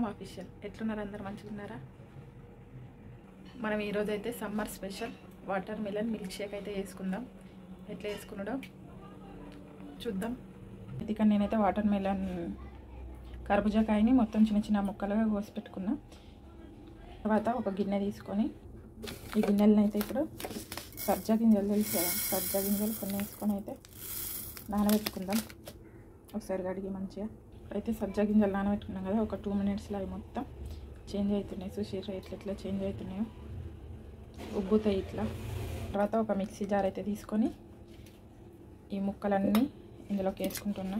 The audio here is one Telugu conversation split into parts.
ఆఫీషియల్ ఎట్లున్నారు అందరు మంచిగా ఉన్నారా మనం ఈరోజు అయితే summer special watermelon milk shake అయితే చేసుకుందాం ఎట్లా చేసుకున్నాడో చూద్దాం ఇక్కడ నేనైతే వాటర్ మిలన్ కర్బూజాకాయని మొత్తం చిన్న చిన్న ముక్కలుగా కోసి పెట్టుకున్నా తర్వాత ఒక గిన్నె తీసుకొని ఈ గిన్నెలను అయితే ఇప్పుడు సబ్జా గింజలు తెలుసు కదా సబ్జా గింజలు కొన్ని వేసుకొని అయితే నానబెట్టుకుందాం ఒకసారి కడిగి మంచిగా అయితే సబ్జా గింజలు నానబెట్టుకున్నాం కదా ఒక టూ మినిట్స్లో అవి మొత్తం చేంజ్ అవుతున్నాయి సుషీర్ ఎట్లా ఎట్లా చేంజ్ అవుతున్నాయో ఉబ్బుతాయి ఇట్లా తర్వాత ఒక మిక్సీ జార్ అయితే తీసుకొని ఈ ముక్కలన్నీ ఇందులోకి వేసుకుంటున్నా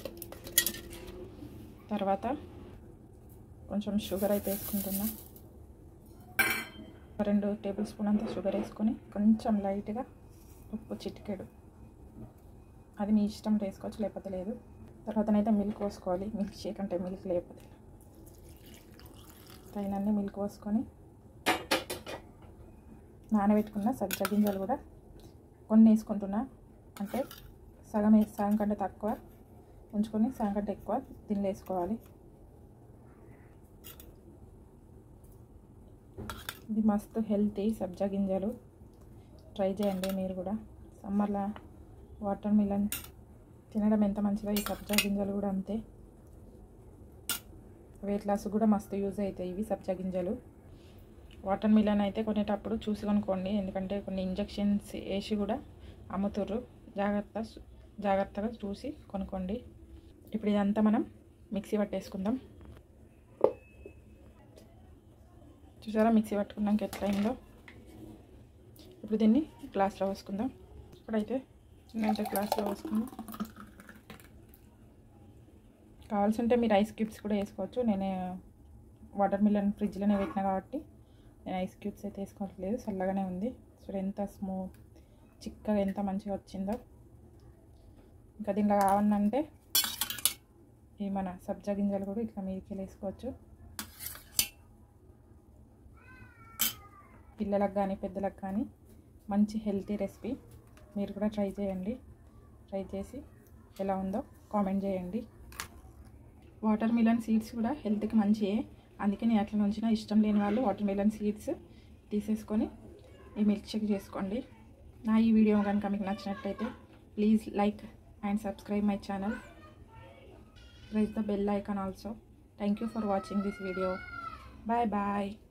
తర్వాత కొంచెం షుగర్ అయితే వేసుకుంటున్నా ఒక రెండు టేబుల్ స్పూన్ అంతా షుగర్ వేసుకొని కొంచెం లైట్గా ఉప్పు చిటికెడు అది మీ ఇష్టం వేసుకోవచ్చు లేకపోతే లేదు తర్వాతనైతే మిల్క్ పోసుకోవాలి మిల్క్ షేక్ అంటే మిల్క్ లేకపోతే తగినన్ని మిల్క్ పోసుకొని నానబెట్టుకున్న సజ్జ గింజలు కూడా కొన్ని వేసుకుంటున్నా అంటే సగం వేసి సగం కంటే తక్కువ ఉంచుకొని సగం కంటే ఎక్కువ దీనిలో వేసుకోవాలి ఇది మస్తు హెల్తీ సబ్జా గింజలు ట్రై చేయండి మీరు కూడా సమ్మర్లో వాటర్ మిలన్ తినడం ఎంత మంచిదో ఈ సబ్జా గింజలు కూడా అంతే వెయిట్ లాస్ కూడా మస్తు యూజ్ అవుతాయి ఇవి సబ్జా గింజలు వాటర్ మిలన్ అయితే కొనేటప్పుడు చూసి కొనుక్కోండి ఎందుకంటే కొన్ని ఇంజెక్షన్స్ వేసి కూడా అమ్ముతుర్రు జాగ్రత్త జాగ్రత్తగా చూసి కొనుక్కోండి ఇప్పుడు ఇదంతా మనం మిక్సీ పట్టేసుకుందాం చూసారా మిక్సీ పట్టుకున్నాక ఎట్లయిందో ఇప్పుడు దీన్ని గ్లాస్లో పోసుకుందాం ఇప్పుడైతే చిన్న గ్లాస్లో పోసుకుందాం కావాల్సి ఉంటే మీరు ఐస్ క్యూబ్స్ కూడా వేసుకోవచ్చు నేను వాటర్ మిలన్ ఫ్రిడ్జ్లోనే పెట్టినా కాబట్టి నేను ఐస్ క్యూబ్స్ అయితే వేసుకోవట్లేదు చల్లగానే ఉంది చూడు ఎంత స్మూత్ చిక్కగా ఎంత మంచిగా వచ్చిందో ఇంకా దీంట్లో కావాలంటే ఈ మన సబ్జా గింజలు కూడా ఇట్లా మీదకి వేసుకోవచ్చు పిల్లలకు కానీ పెద్దలకు కానీ మంచి హెల్తీ రెసిపీ మీరు కూడా ట్రై చేయండి ట్రై చేసి ఎలా ఉందో కామెంట్ చేయండి వాటర్ మిలన్ సీడ్స్ కూడా హెల్త్కి మంచియే అందుకే నేను అట్లా ఉంచిన ఇష్టం లేని వాళ్ళు వాటర్ మిలన్ సీడ్స్ తీసేసుకొని ఈ మిల్క్ షేక్ చేసుకోండి నా ఈ వీడియో కనుక మీకు నచ్చినట్లయితే please like and subscribe my channel press the bell icon also thank you for watching this video bye bye